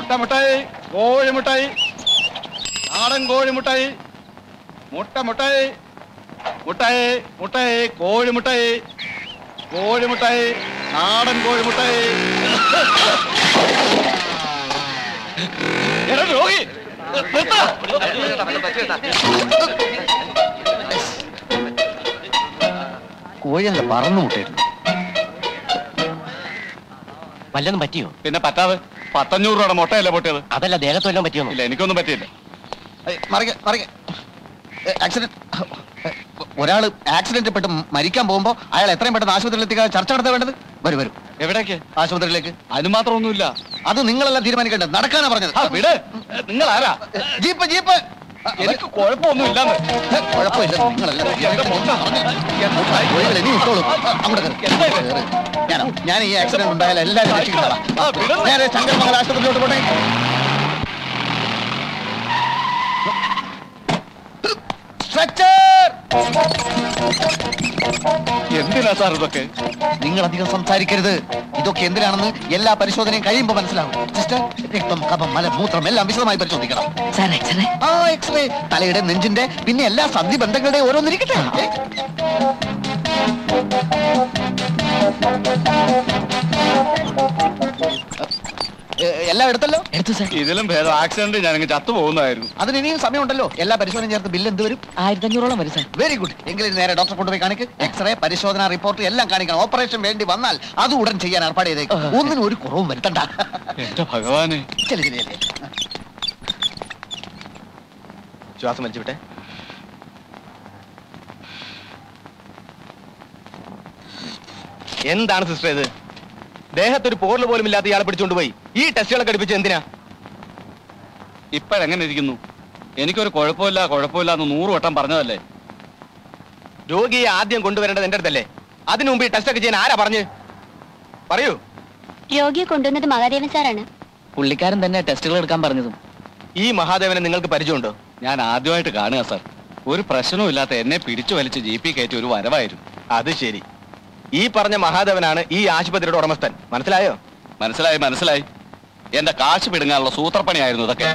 മുട്ട മുട്ടായി കോഴിമുട്ടായി നാടൻ കോഴിമുട്ടായി മുട്ട മുട്ടായി മുട്ടായി മുട്ടായി കോഴിമുട്ടായി കോഴിമുട്ടായി നാടൻ കോഴിമുട്ടായി എടാ രോഗി നിർത്താ. കോഴിയല്ല പറന്നു മുട്ടായിരുന്നു വല്ലതും പറ്റിയോ പിന്നെ പറ്റാതെ പത്തഞ്ഞൂറ് രൂപയുടെ മുട്ടയല്ലേ പൊട്ടിയത് അതല്ല ദേഹത്ത് വല്ലതും പറ്റിയോ ഇല്ല എനിക്കൊന്നും പറ്റിയില്ല മറിക മറിക ആക്സിഡന്റ് ഒരാള് ആക്സിഡന്റ് പെട്ട് മരിക്കാൻ പോകുമ്പോ അയാൾ എത്രയും പെട്ടെന്ന് ആശുപത്രിയിൽ എത്തിക്കാൻ ചർച്ച നടത്താൻ വേണ്ടത് വരും വരും എവിടേക്ക് ആശുപത്രിയിലേക്ക് അതിന് മാത്രം ഒന്നുമില്ല അത് നിങ്ങളെല്ലാം തീരുമാനിക്കേണ്ടത് നടക്കാനാ പറഞ്ഞത് ആ, വിട് നിങ്ങൾ ആരാ ജീപ്പ് ജീപ്പ് എനിക്ക് കുഴപ്പമൊന്നുമില്ലാന്ന് ഏ, കുഴപ്പമില്ല നിങ്ങളെല്ലാം എന്റെ മുട്ട കോഴികൾ ഇനി ഇട്ടോളൂ അങ്ങോട്ട് കയറ്. എന്താ ഇത്? കയറ്. ഞാനോ ഞാൻ ഈ ആക്സിഡന്റ് ഉണ്ടായാലും എല്ലാവരും രക്ഷിക്കുന്നതാ ആ, വിടുന്നു. ഞാൻ ശങ്കർമംഗൽ ആശുപത്രിയിലോട്ട് പോട്ടെ സ്ട്രെച്ചർ എന്തിനാ സാർ ഇതൊക്കെ നിങ്ങൾ അധികം സംസാരിക്കരുത് ഇതൊക്കെ എന്തിനാണെന്ന് എല്ലാ പരിശോധനയും കഴിയുമ്പോൾ മനസ്സിലാവും സിസ്റ്റർ രക്തം കഫം മല മൂത്രം എല്ലാം വിശദമായി പരിശോധിക്കണം സാർ എക്സ്റേ ആ എക്സ്റേ തലയുടെ നെഞ്ചിന്റെ പിന്നെ എല്ലാ സന്ധി ബന്ധങ്ങളുടെ ഓരോന്നിരിക്കട്ടെ ഏ? ഏ, എല്ലാം എടുത്തല്ലോ എടുത്തു സാർ ഇതിലും ഭേദം ആക്സിഡന്റ് ഞാനങ്ങ് ചത്തു പോകുന്നതായിരുന്നു അതിന് ഇനിയും സമയമുണ്ടല്ലോ എല്ലാ പരിശോധനയും ചേർത്ത് ബില്ല് എന്ത് വരും ആയിരത്തി അഞ്ഞൂറോളം വരും സാർ വെരി ഗുഡ് എങ്കിലും നേരെ ഡോക്ടറെ കൊണ്ടുപോയി കാണിക്ക് എക്സ്റേ പരിശോധന റിപ്പോർട്ട് എല്ലാം കാണിക്കണം ഓപ്പറേഷൻ വേണ്ടി വന്നാൽ അത് ഉടൻ ചെയ്യാൻ ഏർപ്പാട് ചെയ്തേക്ക് ഒന്നിനും ഒരു കുറവും വരുത്തണ്ട എന്റെ ഭഗവാനെ ചെല്ലു ചെല്ലു ചെല്ലു ശ്വാസം വലിച്ചു വിട്ടെ എന്താണ് സിസ്റ്റർ ഇത് ദേഹത്തൊരു പോറൽ പോലും ഇല്ലാത്ത ഇയാളെ പിടിച്ചുകൊണ്ട് പോയി ഈ ടെസ്റ്റുകളൊക്കെ അടുപ്പിച്ച് എന്തിനാ ഇപ്പോഴെങ്ങനെ ഇരിക്കുന്നു എനിക്കൊരു കുഴപ്പമില്ല കുഴപ്പമില്ല എന്ന് നൂറ് വട്ടം പറഞ്ഞതല്ലേ രോഗിയെ ആദ്യം കൊണ്ടുവരേണ്ടത് എന്റെ അടുത്തല്ലേ അതിനു മുമ്പ് ഈ ടെസ്റ്റ് ഒക്കെ ചെയ്യാൻ ആരാ പറഞ്ഞ് പറയൂ രോഗിയെ കൊണ്ടുവന്നത് മഹാദേവൻ സാറാണ് പുള്ളിക്കാരൻ തന്നെ ടെസ്റ്റുകൾ എടുക്കാൻ പറഞ്ഞതും ഈ മഹാദേവനെ നിങ്ങൾക്ക് പരിചയമുണ്ടോ ഞാൻ ആദ്യമായിട്ട് കാണുക സാർ ഒരു പ്രശ്നവും ഇല്ലാത്ത എന്നെ പിടിച്ചു വലിച്ച് ജി പി കയറ്റി ഒരു വരവായിരുന്നു അത് ശരി ഈ പറഞ്ഞ മഹാദേവനാണ് ഈ ആശുപത്രിയുടെ ഉടമസ്ഥൻ മനസ്സിലായോ മനസ്സിലായി മനസ്സിലായി എന്റെ കാശ് പിടുങ്ങാനുള്ള സൂത്രപ്പണിയായിരുന്നു ഇതൊക്കെ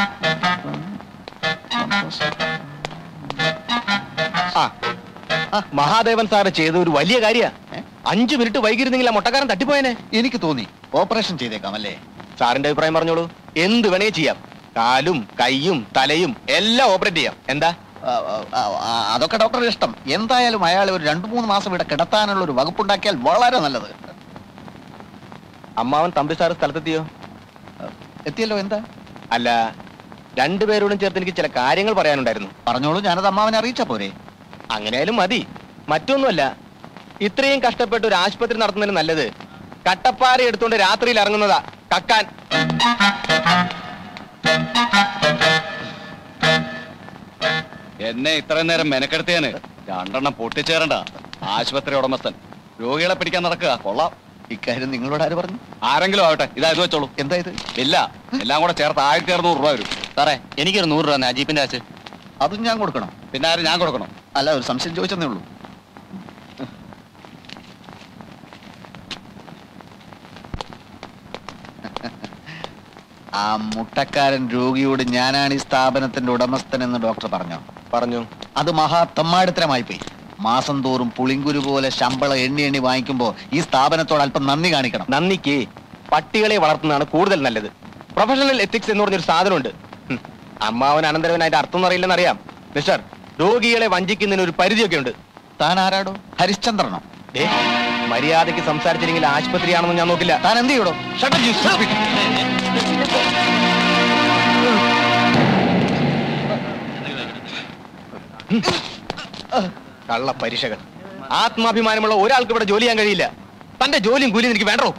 ആ ആ, മഹാദേവൻ സാറ് ചെയ്ത ഒരു വലിയ കാര്യ ഏ? അഞ്ചു മിനിറ്റ് വൈകിരുന്നെങ്കിൽ ആ മുട്ടക്കാരൻ തട്ടിപ്പോയനെ എനിക്ക് തോന്നി ഓപ്പറേഷൻ ചെയ്തേക്കാം അല്ലേ സാറിന്റെ അഭിപ്രായം പറഞ്ഞോളൂ എന്ത് വേണേ ചെയ്യാം കാലും കൈയും തലയും എല്ലാം ഓപ്പറേറ്റ് ചെയ്യാം എന്താ ആ, ആ, ആ, അതൊക്കെ ഡോക്ടറുടെ ഇഷ്ടം എന്തായാലും അയാൾ ഒരു രണ്ടു മൂന്ന് മാസം ഇവിടെ കിടത്താനുള്ള ഒരു വകുപ്പുണ്ടാക്കിയാൽ വളരെ നല്ലത് അമ്മാവൻ തമ്പി സാറ് സ്ഥലത്തെത്തിയോ എത്തിയല്ലോ എന്താ അല്ല രണ്ടുപേരോടും ചേർത്ത് എനിക്ക് ചില കാര്യങ്ങൾ പറയാനുണ്ടായിരുന്നു പറഞ്ഞോളൂ ഞാനത് അമ്മാവനെ അറിയിച്ചാ പോരെ അങ്ങനെയായാലും മതി മറ്റൊന്നുമല്ല ഇത്രയും കഷ്ടപ്പെട്ട് ഒരു ആശുപത്രി നടത്തുന്നതിന് നല്ലത് കട്ടപ്പാര എടുത്തുകൊണ്ട് രാത്രിയിൽ ഇറങ്ങുന്നതാ കക്കാൻ എന്നെ ഇത്രയും നേരം മെനക്കെടുത്തിയാന് രണ്ടെണ്ണം പൊട്ടിച്ചേരണ്ട ആശുപത്രി ഉടമസ്ഥൻ രോഗികളെ പിടിക്കാൻ നടക്കുക കൊള്ളാം ഇക്കാര്യം നിങ്ങളോട് ആര് പറഞ്ഞു ആരെങ്കിലും ആവട്ടെ ഇതാ ഇത് വെച്ചോളൂ എന്താ ഇത് ഇല്ല എല്ലാം കൂടെ ചേർത്ത് ആയിരത്തി അറുന്നൂറ് രൂപ വരും സാറേ എനിക്കൊരു നൂറ് രൂപ ജീപ്പിന്റെ കാശ് അതും ഞാൻ കൊടുക്കണം പിന്നെ ആരും ഞാൻ കൊടുക്കണം അല്ല ഒരു സംശയം ചോദിച്ചെന്നേ ഉള്ളൂ ആ മുട്ടക്കാരൻ രോഗിയോട് ഞാനാണ് ഈ സ്ഥാപനത്തിന്റെ ഉടമസ്ഥൻ എന്ന് ഡോക്ടർ പറഞ്ഞോ പറഞ്ഞു അത് മഹാ തെമ്മാടിത്തരമായി പോയി മാസം തോറും പുളിങ്കുരു പോലെ ശമ്പളം എണ്ണി എണ്ണി വാങ്ങിക്കുമ്പോ ഈ സ്ഥാപനത്തോട് അല്പം നന്ദി കാണിക്കണം നന്ദിക്ക് പട്ടികളെ വളർത്തുന്നതാണ് കൂടുതൽ നല്ലത് പ്രൊഫഷണൽ എത്തിക്സ് എന്ന് പറഞ്ഞൊരു സാധനമുണ്ട് ഹും. അമ്മാവൻ അനന്തരവൻ അതിന്റെ അർത്ഥം അറിയില്ലെന്ന് അറിയാം മിസ്റ്റർ രോഗികളെ വഞ്ചിക്കുന്നതിന് ഒരു പരിധിയൊക്കെ ഉണ്ട് താൻ ആരാടോ ഹരിശ്ചന്ദ്രനോ ദേ, മര്യാദയ്ക്ക് സംസാരിച്ചില്ലെങ്കിൽ ആശുപത്രിയാണെന്ന് ഞാൻ നോക്കില്ല താൻ എന്ത് ചെയ്യടോ Shut up, you stupid. കള്ള പരീക്ഷകൾ ആത്മാഭിമാനമുള്ള ഒരാൾക്ക് ഇവിടെ ജോലി ചെയ്യാൻ കഴിയില്ല തന്റെ ജോലിയും കൂലിയും എനിക്ക് വേണ്ടോ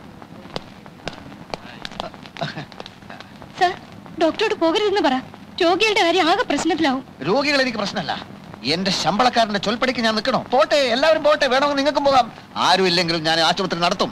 സർ ഡോക്ടറോട് പോകരുതെന്ന് പറ രോഗികളുടെ കാര്യം ആകെ പ്രശ്നത്തിലാവും രോഗികൾ എനിക്ക് പ്രശ്നമല്ല എന്റെ ശമ്പളക്കാരന്റെ ചൊൽപ്പടിക്ക് ഞാൻ നിൽക്കണോ പോട്ടെ എല്ലാവരും പോട്ടെ വേണമെങ്കിൽ നിങ്ങൾക്കും പോകാം ആരും ഇല്ലെങ്കിലും ഞാൻ ആശുപത്രി നടത്തും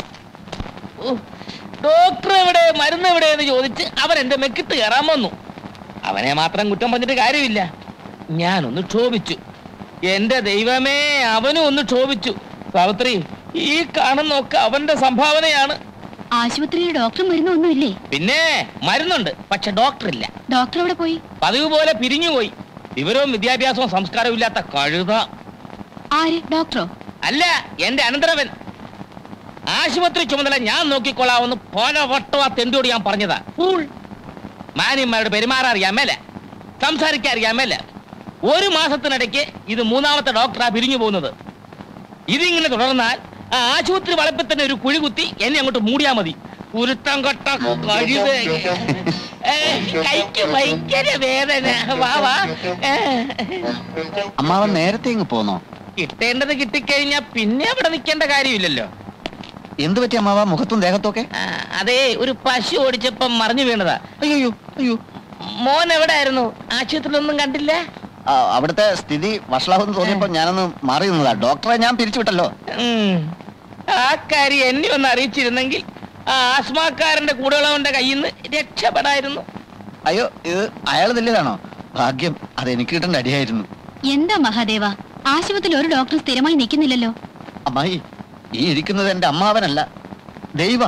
ഡോക്ടർ എവിടെ മരുന്ന് എവിടെ എന്ന് ചോദിച്ച് അവൻ എന്റെ മെക്കിട്ട് കയറാൻ വന്നു അവനെ മാത്രം കുറ്റം പറഞ്ഞിട്ട് കാര്യമില്ല ഞാനൊന്ന് ക്ഷോഭിച്ചു എന്റെ ദൈവമേ അവനും ഒന്ന് ക്ഷോഭിച്ചു സാവിത്രി ഈ കാണുന്നൊക്കെ അവന്റെ സംഭാവനയാണ് ആശുപത്രിയിൽ ഡോക്ടർ മരുന്നൊന്നുമില്ലേ പിന്നെ മരുന്നുണ്ട് പക്ഷെ ഡോക്ടർ ഇല്ല ഡോക്ടർ എവിടെ പോയി പതിവ് പോലെ പിരിഞ്ഞുപോയി വിവരവും വിദ്യാഭ്യാസവും സംസ്കാരവും ഇല്ലാത്ത കഴുത ആര് ഡോക്ടറോ അല്ല എന്റെ അനന്തരവൻ ആശുപത്രി ചുമതല ഞാൻ നോക്കിക്കൊള്ളാമെന്ന് പല വട്ടം ആ തെണ്ടിയോട് ഞാൻ പറഞ്ഞതാ ഫൂൾ മാന്യന്മാരോട് പെരുമാറാൻ അറിയാമേല സംസാരിക്കാൻ അറിയാമേല ഒരു മാസത്തിനിടയ്ക്ക് ഇത് മൂന്നാമത്തെ ഡോക്ടറാ പിരിഞ്ഞു പോകുന്നത് ഇതിങ്ങനെ തുടർന്നാൽ ആ ആശുപത്രി വളപ്പിൽ തന്നെ ഒരു കുഴി കുത്തി എന്നെ അങ്ങോട്ട് മൂടിയാ മതി ഉരുത്തം കൊട്ട കഴുത ഏ, കൈക്ക് ഭയങ്കര വേദന വാ വാ ഏ. അമ്മാവൻ നേരത്തെ ഇങ്ങ് പോന്നോ കിട്ടേണ്ടത് കിട്ടിക്കഴിഞ്ഞാ പിന്നെ അവിടെ നിൽക്കേണ്ട കാര്യമില്ലല്ലോ എന്തു പറ്റി അമ്മാവ മുഖത്തും ദേഹത്തൊക്കെ ആ, അതേ ഒരു പശു ഓടിച്ചപ്പം മറിഞ്ഞു വീണതാ അയ്യോ അയ്യോ മോൻ എവിടെ ആയിരുന്നു ആശുപത്രിയിലൊന്നും കണ്ടില്ല ആ, അവിടുത്തെ സ്ഥിതി വഷളാവെന്ന് തോന്നിയപ്പോ ഞാനൊന്ന് മാറി നിന്നതാ ഡോക്ടറെ ഞാൻ പിരിച്ചുവിട്ടല്ലോ ഉം. ആ കാര്യം എന്നെ ഒന്ന് അറിയിച്ചിരുന്നെങ്കിൽ ആ ആസ്മാക്കാരന്റെ കൂടെയുള്ളവന്റെ കയ്യിൽ നിന്ന് രക്ഷപ്പെടായിരുന്നു അയ്യോ ഇത് അയാൾ വലിയതാണോ ഭാഗ്യം അത് എനിക്ക് കിട്ടേണ്ട അടിയായിരുന്നു എന്താ മഹാദേവ ആശുപത്രിയിൽ ഒരു ഡോക്ടർ സ്ഥിരമായി നിൽക്കുന്നില്ലല്ലോ അമ്മായി ഈ ഇരിക്കുന്നത് എന്റെ അമ്മാവനല്ല ദൈവ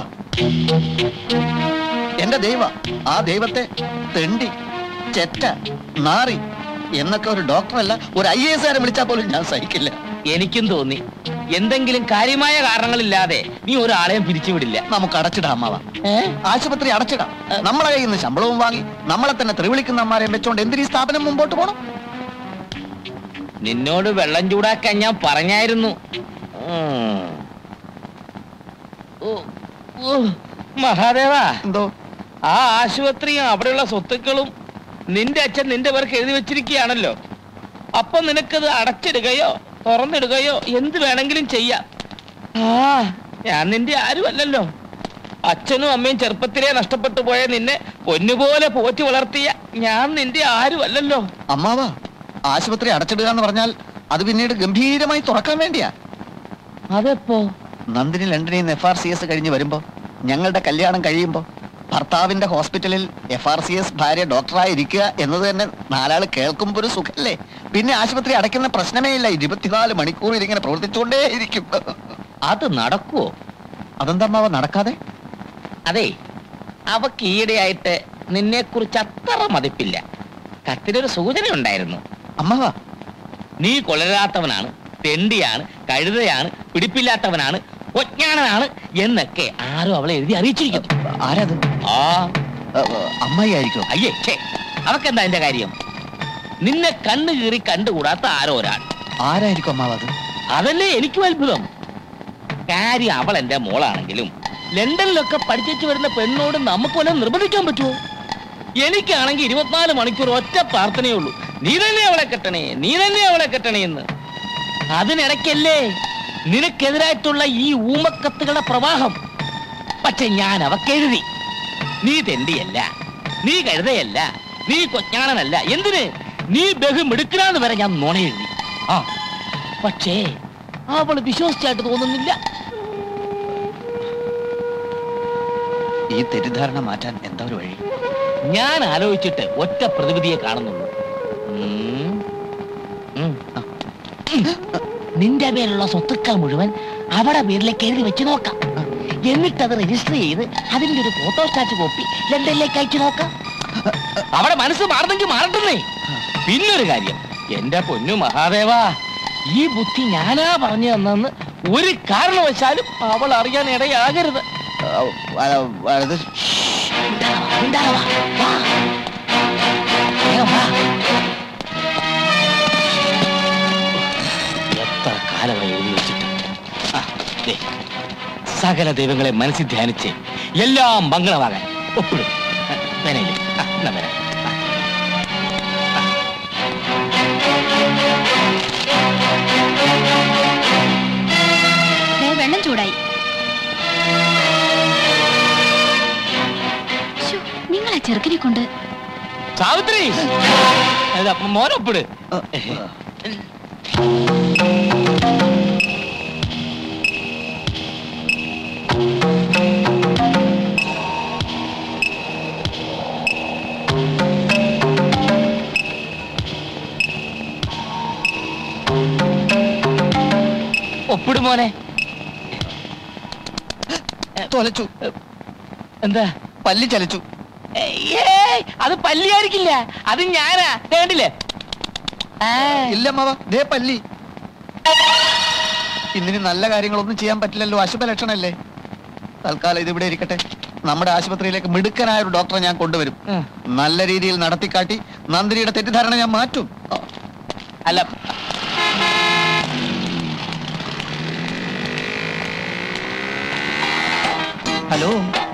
എന്റെ ദൈവ ആ ദൈവത്തെ തെണ്ടി ചെറ്റ നാറി എന്നൊക്കെ ഒരു ഡോക്ടറല്ല ഒരു ഐ എസ് ആരെ വിളിച്ചാൽ പോലും ഞാൻ സഹിക്കില്ല എനിക്കും തോന്നി എന്തെങ്കിലും കാര്യമായ കാരണങ്ങളില്ലാതെ നീ ഒരാളെയും പിരിച്ചുവിടില്ല നമുക്ക് അടച്ചിടാം അമ്മാവ ഏ? ആശുപത്രി അടച്ചിടാം നമ്മളെ കയ്യിൽ നിന്ന് ശമ്പളവും വാങ്ങി നമ്മളെ തന്നെ തെറിവിളിക്കുന്ന അമ്മാരെയും വെച്ചോണ്ട് എന്തിനീ സ്ഥാപനം മുമ്പോട്ട് പോകണം നിന്നോട് വെള്ളം ചൂടാക്കാൻ ഞാൻ പറഞ്ഞായിരുന്നു ഉം. ഓ, ഓ, മഹാദേവാ എന്തോ ആ ആശുപത്രിയും അവിടെയുള്ള സ്വത്തുക്കളും നിന്റെ അച്ഛൻ നിന്റെ പേർക്ക് എഴുതി വെച്ചിരിക്കുകയാണല്ലോ അപ്പൊ നിനക്കത് അടച്ചിടുകയോ തുറന്നിടുകയോ എന്ത് വേണമെങ്കിലും ചെയ്യാം ആ ഞാൻ നിന്റെ ആരുമല്ലല്ലോ അച്ഛനും അമ്മയും ചെറുപ്പത്തിലേ നഷ്ടപ്പെട്ടു പോയ നിന്നെ പൊന്നുപോലെ പോറ്റി വളർത്തിയ ഞാൻ നിന്റെ ആരുമല്ലല്ലോ അമ്മാവ ആശുപത്രി അടച്ചിടുക എന്ന് പറഞ്ഞാൽ അത് പിന്നീട് ഗംഭീരമായി തുറക്കാൻ വേണ്ടിയാ അതെപ്പോ നന്ദിനി ലണ്ടനിൽ നിന്ന് എഫ് ആർ സി എസ് കഴിഞ്ഞ് വരുമ്പോ ഞങ്ങളുടെ കല്യാണം കഴിയുമ്പോ ഭർത്താവിന്റെ ഹോസ്പിറ്റലിൽ എഫ് ആർ സി എസ് ഭാര്യ ഡോക്ടറായി ഇരിക്കുക എന്നത് തന്നെ നാലാള് കേൾക്കുമ്പോ ഒരു സുഖല്ലേ പിന്നെ ആശുപത്രി അടയ്ക്കുന്ന പ്രശ്നമേ ഇല്ല ഇരുപത്തിനാല് മണിക്കൂർ ഇതിങ്ങനെ പ്രവർത്തിച്ചുകൊണ്ടേ ഇരിക്കും അത് നടക്കുവോ അതെന്താ അമ്മാവ നടക്കാതെ അതെ അവക്ക് ഈയിടെയായിട്ട് നിന്നെ കുറിച്ച് അത്ര മതിപ്പില്ല കത്തിനൊരു സൂചന ഉണ്ടായിരുന്നു അമ്മാവ നീ കൊളരാത്തവനാണ് തെണ്ടിയാണ് കഴുതയാണ് പിടിപ്പില്ലാത്തവനാണ് ഒജ്ഞാനനാണ് എന്നൊക്കെ ആരും അവളെ എഴുതി അറിയിച്ചിരിക്കുന്നു ആരത് ആ അ, അ, അമ്മായി ആയിരിക്കും അയ്യേ ഛേ അവക്കെന്താ എന്റെ കാര്യം നിന്നെ കണ്ണു കീറി കണ്ടുകൂടാത്ത ആരോ ഒരാൾ ആരായിരിക്കും അമ്മാവ അത് അതല്ലേ എനിക്കും അത്ഭുതം കാര്യം അവൾ എന്റെ മോളാണെങ്കിലും ലണ്ടനിലൊക്കെ പഠിച്ചു വരുന്ന പെണ്ണോട് നമുക്ക് വല്ല നിർബന്ധിക്കാൻ പറ്റുമോ എനിക്കാണെങ്കിൽ ഇരുപത്തിനാല് മണിക്കൂർ ഒറ്റ പ്രാർത്ഥനയേ ഉള്ളൂ നീ തന്നെ അവളെ കെട്ടണേ നീ തന്നെ അവളെ കെട്ടണേ എന്ന് അതിനിടയ്ക്കല്ലേ നിനക്കെതിരായിട്ടുള്ള ഈ ഊമക്കത്തുകളുടെ പ്രവാഹം പക്ഷെ ഞാൻ അവക്കെഴുതി നീ തെണ്ടിയല്ല നീ കഴുതയല്ല നീ കൊഞ്ഞാണനല്ല എന്തിന് നീ ബഹുമിടുക്കനാന്ന് വരെ ഞാൻ നുണ എഴുതി ആ പക്ഷേ അവള് വിശ്വസിച്ചായിട്ട് തോന്നുന്നില്ല ഈ തെറ്റിദ്ധാരണ മാറ്റാൻ എന്താ ഒരു വഴി ഞാൻ ആലോചിച്ചിട്ട് ഒറ്റ പ്രതിവിധിയെ കാണുന്നുള്ളൂ ഉം. ഉം. ഉം. നിന്റെ പേരുള്ള സ്വത്തുക്കൾ മുഴുവൻ അവിടെ പേരിലേക്ക് എഴുതി വെച്ച് നോക്കാം എന്നിട്ട് അത് രജിസ്റ്റർ ചെയ്ത് അതിന്റെ ഒരു ഫോട്ടോ സ്റ്റാറ്റ് കോപ്പി ലണ്ടനിലേക്ക് അയച്ചു നോക്കാം അവിടെ മനസ്സ് മാറുന്നെങ്കിൽ മാറട്ടെന്നേ പിന്നൊരു കാര്യം എന്റെ പൊന്നു മഹാദേവ ഈ ബുദ്ധി ഞാനാ പറഞ്ഞു തന്നെന്ന് ഒരു കാരണവശാലും അവൾ അറിയാൻ ഇടയാകരുത് ആ, ആ, ആ, അത് മിണ്ടാതെ വാ, വാ. വേഗം വാ. എത്ര കാലമായി എഴുതി വെച്ചിട്ട് ആ, ദേ, സകല ദൈവങ്ങളെ മനസ്സിൽ ധ്യാനിച്ച് എല്ലാം മംഗളമാകാൻ ഒപ്പിടും ആ, വേനയില്ലേ? ആ, എന്നാ വരാം. ആ. ദേ, വെള്ളം ചൂടായി ശ്ശോ, നിങ്ങൾ ആ ചെറുക്കനെ കൊണ്ട് സാവിത്രി ഏതാ, മോനൊപ്പിട് ആ, ഒപ്പിട് മോനെ തൊലച്ചു എന്താ പല്ലി ചലിച്ചു ഏയ്, അത് പല്ലിയായിരിക്കില്ല അത് ഞാനാ ദേ കണ്ടില്ലേ ഇല്ല അമ്മാവ ദേ പല്ലി ഇന്നിനി നല്ല കാര്യങ്ങളൊന്നും ചെയ്യാൻ പറ്റില്ലല്ലോ അശുഭ ലക്ഷണല്ലേ തൽക്കാലം ഇത് ഇവിടെ ഇരിക്കട്ടെ നമ്മുടെ ആശുപത്രിയിലേക്ക് മിടുക്കനായ ഒരു ഡോക്ടറെ ഞാൻ കൊണ്ടുവരും ഉം. നല്ല രീതിയിൽ നടത്തിക്കാട്ടി നന്ദിനിയുടെ തെറ്റിദ്ധാരണ ഞാൻ മാറ്റും അല്ല ഹലോ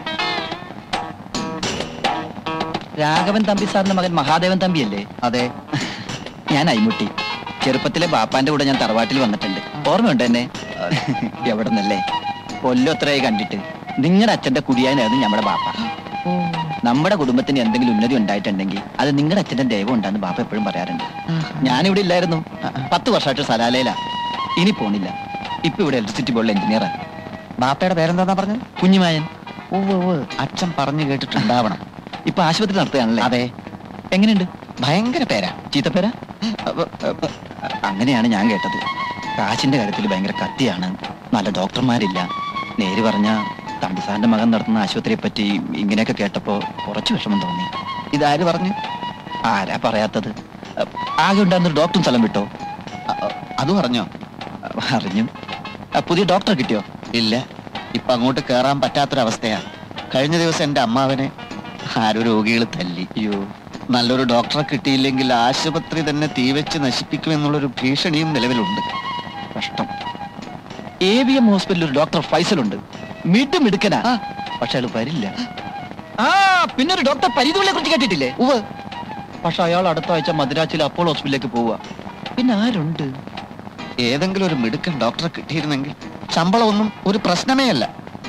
രാഘവൻ തമ്പി സാറിന്റെ മകൻ മഹാദേവൻ തമ്പി അല്ലേ അതെ ഞാൻ അയ്മുട്ടി ചെറുപ്പത്തിലെ ബാപ്പാന്റെ കൂടെ ഞാൻ തറവാട്ടിൽ വന്നിട്ടുണ്ട് ഓർമ്മയുണ്ട് എന്നെ എവിടെ നിന്നല്ലേ കൊല്ലൊത്രയായി കണ്ടിട്ട് നിങ്ങളുടെ അച്ഛന്റെ കുടിയാനായിരുന്നു നമ്മുടെ ബാപ്പ നമ്മുടെ കുടുംബത്തിന് എന്തെങ്കിലും ഉന്നതി ഉണ്ടായിട്ടുണ്ടെങ്കിൽ അത് നിങ്ങളുടെ അച്ഛന്റെ ദൈവം ഉണ്ടാന്ന് ബാപ്പ എപ്പോഴും പറയാറുണ്ട് ഞാനിവിടെ ഇല്ലായിരുന്നു പത്ത് വർഷമായിട്ട് സലാലയിലാ ഇനി പോണില്ല ഇപ്പൊ ഇവിടെ ഇലക്ട്രിസിറ്റി ബോർഡിൽ എഞ്ചിനീയറാ ബാപ്പയുടെ പേരെന്താ പറഞ്ഞത് കുഞ്ഞുമായൻ ഓ ഓ അച്ഛൻ പറഞ്ഞു കേട്ടിട്ടുണ്ടാവണം ഇപ്പൊ ആശുപത്രി നടത്തുകയാണല്ലേ അതെ എങ്ങനെയുണ്ട് ഭയങ്കര പേരാ ചീത്തപ്പേരാ അങ്ങനെയാണ് ഞാൻ കേട്ടത് കാശിന്റെ കാര്യത്തിൽ ഭയങ്കര കത്തിയാണ് നല്ല ഡോക്ടർമാരില്ല നേര് പറഞ്ഞ തമ്പിസാറിന്റെ മകൻ നടത്തുന്ന ആശുപത്രിയെ പറ്റി ഇങ്ങനെയൊക്കെ കേട്ടപ്പോ കുറച്ച് വിഷമം തോന്നി ഇതാര് പറഞ്ഞു ആരാ പറയാത്തത് ആകെ ഉണ്ടായിരുന്ന ഡോക്ടറും സ്ഥലം വിട്ടോ അ- അ- അത് പറഞ്ഞോ അറിഞ്ഞു ആ, പുതിയ ഡോക്ടറെ കിട്ടിയോ ഇല്ല ഇപ്പൊ അങ്ങോട്ട് കേറാൻ പറ്റാത്തൊരവസ്ഥയാ കഴിഞ്ഞ ദിവസം എന്റെ അമ്മാവനെ ആരോ രോഗികൾ തല്ലി അയ്യോ നല്ലൊരു ഡോക്ടറെ കിട്ടിയില്ലെങ്കിൽ ആശുപത്രി തന്നെ തീവെച്ച് നശിപ്പിക്കുമെന്നുള്ളൊരു ഭീഷണിയും നിലവിലുണ്ട് കഷ്ടം എ വി എം ഹോസ്പിറ്റലിൽ ഒരു ഡോക്ടർ ഫൈസൽ ഉണ്ട് മിഡ് മിടുക്കനാ പക്ഷെ അയാൾ വരില്ല ആ പിന്നെ ഒരു ഡോക്ടർ പരിധുവിനെ കുറിച്ച് കേട്ടിട്ടില്ലേ ഉവ് പക്ഷെ അയാൾ അടുത്ത ആഴ്ച മദ്രാസിലെ അപ്പോളോ ഹോസ്പിറ്റലിലേക്ക് പോവുക പിന്നെ ആരുണ്ട് ഏതെങ്കിലും ഒരു മിടുക്കൻ ഡോക്ടറെ കിട്ടിയിരുന്നെങ്കിൽ ശമ്പളമൊന്നും ഒരു പ്രശ്നമേ അല്ല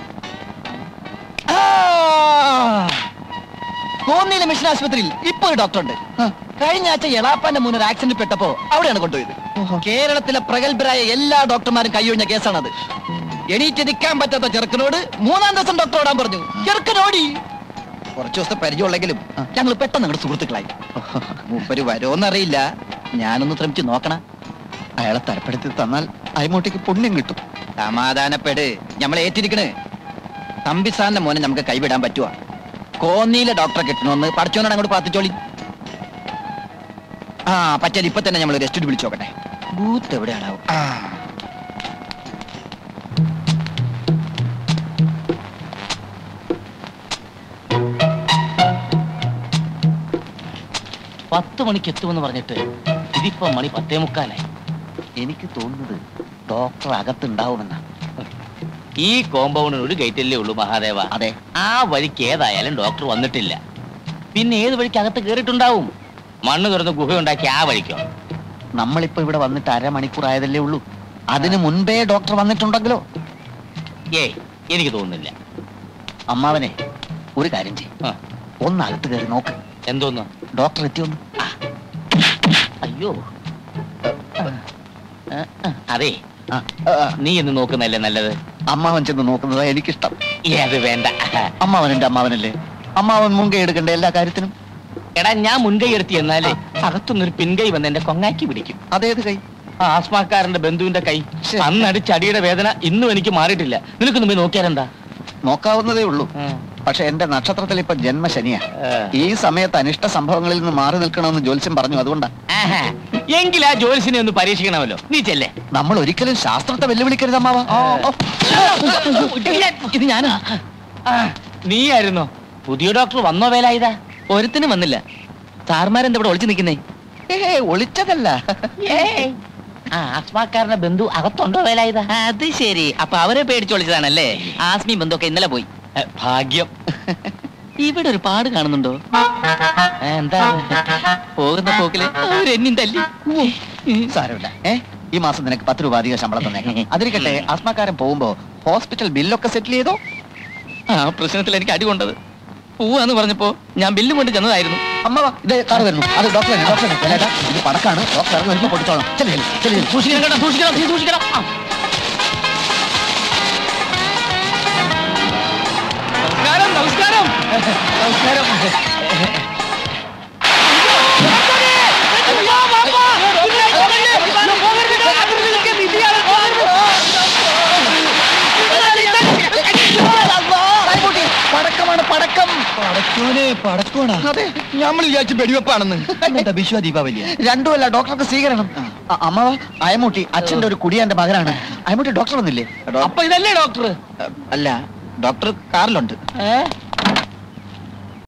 ആ! കോന്നിയിലെ മിഷൻ ആശുപത്രിയിൽ ഇപ്പൊ ഒരു ഡോക്ടർ ഉണ്ട് കഴിഞ്ഞ ആഴ്ച എളാപ്പാന്റെ മുന്നിൽ ആക്സിഡന്റ് പെട്ടപ്പോ അവിടെയാണ് കൊണ്ടുപോയത് കേരളത്തിലെ പ്രഗത്ഭരായ എല്ലാ ഡോക്ടർമാരും കൈയൊഴിഞ്ഞ കേസാണത് എണീറ്റ് നിൽക്കാൻ പറ്റാത്ത ചെറുക്കനോട് മൂന്നാം ദിവസം ഡോക്ടർ ഓടാൻ പറഞ്ഞു ചെറുക്കനോടി കുറച്ചു ദിവസത്തെ പരിചയമുള്ളെങ്കിലും ഞങ്ങൾ പെട്ടെന്ന് ഞങ്ങളുടെ സുഹൃത്തുക്കളായി മൂപ്പര് വരുമോന്നറിയില്ല ഞാനൊന്ന് ശ്രമിച്ചു നോക്കണം അയാളെ തരപ്പെടുത്തി തന്നാൽ അയമോട്ടേക്ക് പുണ്യം കിട്ടും സമാധാനപ്പെട് നമ്മൾ ഏറ്റിരിക്കണ് തമ്പിസാറിന്റെ മോനെ നമുക്ക് കൈവിടാൻ പറ്റുവാ കോന്നിയിലെ ഡോക്ടറെ കിട്ടണമെന്ന് പഠിച്ചോനോട് അങ്ങോട്ട് പ്രാർത്ഥിച്ചോളി ആ പറ്റാൽ ഇപ്പൊ തന്നെ നമ്മൾ റെസ്റ്റ് വിളിച്ചു നോക്കട്ടെ ബൂത്ത് എവിടെയാണാവും ആ പത്ത് മണിക്ക് എത്തുമെന്ന് പറഞ്ഞിട്ട് ഇതിപ്പോ മണി പത്തേ മുക്കാലായി എനിക്ക് തോന്നുന്നത് ഡോക്ടർ അകത്തുണ്ടാവുമെന്നാണ് ഈ കോമ്പൗണ്ടിന് ഒരു ഗേറ്റല്ലേ ഉള്ളൂ മഹാദേവ അതെ ആ വഴിക്ക് ഏതായാലും ഡോക്ടർ വന്നിട്ടില്ല പിന്നെ ഏത് വഴിക്ക് അകത്ത് കയറിയിട്ടുണ്ടാവും മണ്ണ് തുറന്ന് ഗുഹയുണ്ടാക്കി ആ വഴിക്കോ നമ്മളിപ്പോ ഇവിടെ വന്നിട്ട് അരമണിക്കൂർ ആയതല്ലേ ഉള്ളൂ അതിനു മുൻപേ ഡോക്ടർ വന്നിട്ടുണ്ടെങ്കിലോ ഏയ് എനിക്ക് തോന്നുന്നില്ല അമ്മാവനെ ഒരു കാര്യം ചെയ്യും ആ, ഒന്ന് അകത്ത് കയറി നോക്ക് എന്തോന്ന് ഡോക്ടർ എത്തിയൊന്ന് അയ്യോ ആ, ആ, അതെ ആ, ആ, ആ. നീ എന്ന് നോക്കുന്നല്ലേ നല്ലത് അമ്മാവൻ ചെന്ന് നോക്കുന്നതാ എനിക്കിഷ്ടം അത് വേണ്ട അമ്മാവൻ എന്റെ അമ്മാവനല്ലേ അമ്മാവൻ മുൻകൈ എടുക്കണ്ടേ എല്ലാ കാര്യത്തിനും എടാ ഞാൻ മുൻകൈ എടുത്തി എന്നാലേ അകത്തുനിന്നൊരു പിൻകൈ വന്ന് എന്റെ കൊങ്ങാക്കി പിടിക്കും അതേത് കൈ ആ ആസ്മാക്കാരന്റെ ബന്ധുവിന്റെ കൈ ശ്ശെ. അന്നടിച്ച് അടിയുടെ വേദന ഇന്നും എനിക്ക് മാറിയിട്ടില്ല നിനക്കൊന്നും പോയി നോക്കിയാലെന്താ നോക്കാവുന്നതേ ഉള്ളൂ പക്ഷെ എന്റെ നക്ഷത്രത്തിൽ ഇപ്പൊ ജന്മശനിയാ ആ. ഈ സമയത്ത് അനിഷ്ട സംഭവങ്ങളിൽ നിന്ന് മാറി നിൽക്കണമെന്ന് ജ്യോത്സ്യം പറഞ്ഞു അതുകൊണ്ടാ ആഹാ. എങ്കിൽ ആ ജോലിസിനെ ഒന്ന് പരീക്ഷിക്കണമല്ലോ നീ ചെല്ലേ നമ്മൾ ഒരിക്കലും ശാസ്ത്രത്തെ വെല്ലുവിളിക്കരുത് അമ്മാവ ഓ, ഓ. ഇത് ഞാനാ നീയായിരുന്നോ പുതിയ ഡോക്ടർ വന്നോ വേലായുധ ഒരുത്തിനും വന്നില്ല സാർമാരെന്താ ഇവിടെ ഒളിച്ചു നിൽക്കുന്നേ ഏ ഒളിച്ചതല്ല ആ ആസ്മാക്കാരന്റെ ബന്ധു അകത്തുണ്ടോ വേലായുധ അത് ശരി അപ്പൊ അവരെ പേടിച്ചൊളിച്ചതാണല്ലേ ആസ്മി ബന്ധമൊക്കെ ഇന്നലെ പോയി ഏ, ഭാഗ്യം ഇവിടെ ഒരു പാട് കാണുന്നുണ്ടോ ഏ, എന്താ പോകുന്ന പോക്കില് അവരെന്നും തല്ലി സാരമില്ല ഏ ഈ മാസം നിനക്ക് പത്ത് രൂപ അധികം ശമ്പളം തന്നേക്കാം അതിരിക്കട്ടെ ആസ്മാക്കാരൻ പോകുമ്പോ ഹോസ്പിറ്റൽ ബില്ലൊക്കെ സെറ്റിൽ ചെയ്തോ ആ പ്രശ്നത്തിൽ എനിക്ക് അടി കൊണ്ടത് പോവാന്ന് പറഞ്ഞപ്പോ ഞാൻ ബില്ലും കൊണ്ട് ചെന്നതായിരുന്നു അമ്മ ഇത് കാറ് വരുന്നു അത് ഡോക്ടറെ ഡോക്ടറെ വേലേട്ടാ ഇത് പടക്കാണ് ഡോക്ടർ ഇറങ്ങി വരുമ്പോ കൊടുത്തോളാം ചെല്ലു ചെല്ലു സൂക്ഷിക്കണം കേട്ടോ സൂക്ഷിക്കണം നീ സൂക്ഷിക്കണം ആ. നമസ്കാരം നമസ്കാരം നമസ്കാരം പടക്കമാണ് പടച്ചോനെ പടച്ചോണാ അതെ നമ്മൾ വിചാരിച്ചു വെടിവെപ്പാണെന്ന് എന്താ വിശ്വ ദീപാവലിയ രണ്ടുമല്ല ഡോക്ടർക്ക് സ്വീകരണം അ- അമ്മാവ അയമൂട്ടി അച്ഛന്റെ ഒരു കുടിയാന്റെ മകനാണ് അയമൂട്ടി ഡോക്ടർ വന്നില്ലേ അപ്പൊ ഇതല്ലേ ഡോക്ടർ അല്ല ഡോക്ടർ കാറിലുണ്ട് ഏ